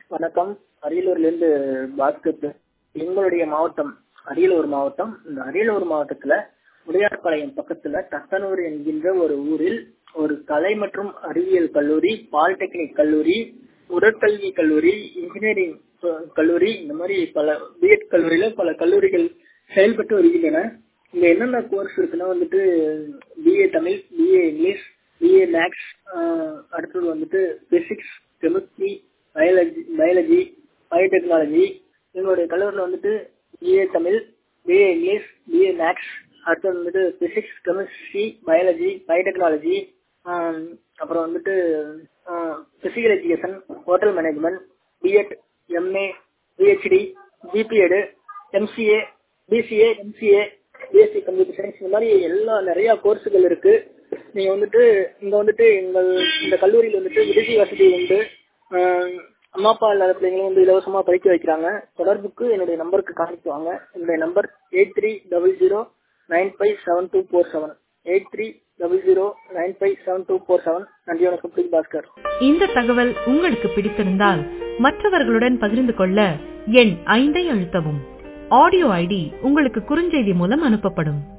வணக்கம் அரியலூர்ல இருந்து பாஸ்கர் பே- எங்களுடைய மாவட்டம் அரியலூர் மாவட்டம் இந்த அரியலூர் மாவட்டத்துல உடையார்பாளையம் பக்கத்துல தத்தனூர் என்கின்ற ஒரு ஊரில் ஒரு கலை மற்றும் அறிவியல் கல்லூரி பாலிடெக்னிக் கல்லூரி உடற்கல்வி கல்லூரி இன்ஜினியரிங் அஹ், கல்லூரி இந்த மாதிரி பல பிஎட் கல்லூரியில பல கல்லூரிகள் செயல்பட்டு வருகின்றன இங்க என்னென்ன கோர்ஸ் இருக்குன்னா வந்துட்டு BA Tamil BA English BA maths அடுத்தது வந்துட்டு physics chemistry biology biology biotechnology எங்களுடைய கல்லூரியில் வந்துட்டு BA Tamil BA English BA maths அடுத்தது வந்துட்டு பிசிக்ஸ் கெமிஸ்ட்ரி பயாலஜி பயோடெக்னாலஜி அப்புறம் வந்துட்டு physical education hotel management BEd MA PhD BPEd MCA BCA MCA BSc computer science இந்த மாதிரி எல்லா நிறைய கோர்ஸுகள் இருக்கு நீங்க வந்துட்டு இங்க வந்துட்டு எங்கள் இந்த கல்லூரியில் வந்துட்டு விடுதி வசதி உண்டு ஆஹ் அம்மா அப்பா இல்லாத பிள்ளைங்களும் வந்து இலவசமா படிக்க வைக்கிறாங்க தொடர்புக்கு என்னுடைய நம்பருக்கு கான்டெக்ட் வாங்க என்னுடைய number eight three double zero nine five seven two four seven eight three double zero nine five seven two four seven நன்றி வணக்கம் பிரிக் பாஸ்கர் இந்த தகவல் உங்களுக்கு பிடித்திருந்தால் மற்றவர்களுடன் பகிர்ந்து கொள்ள எண் ஐந்தை அழுத்தவும் ஆடியோ ஐடி உங்களுக்கு குறுஞ்செய்தி மூலம் அனுப்பப்படும்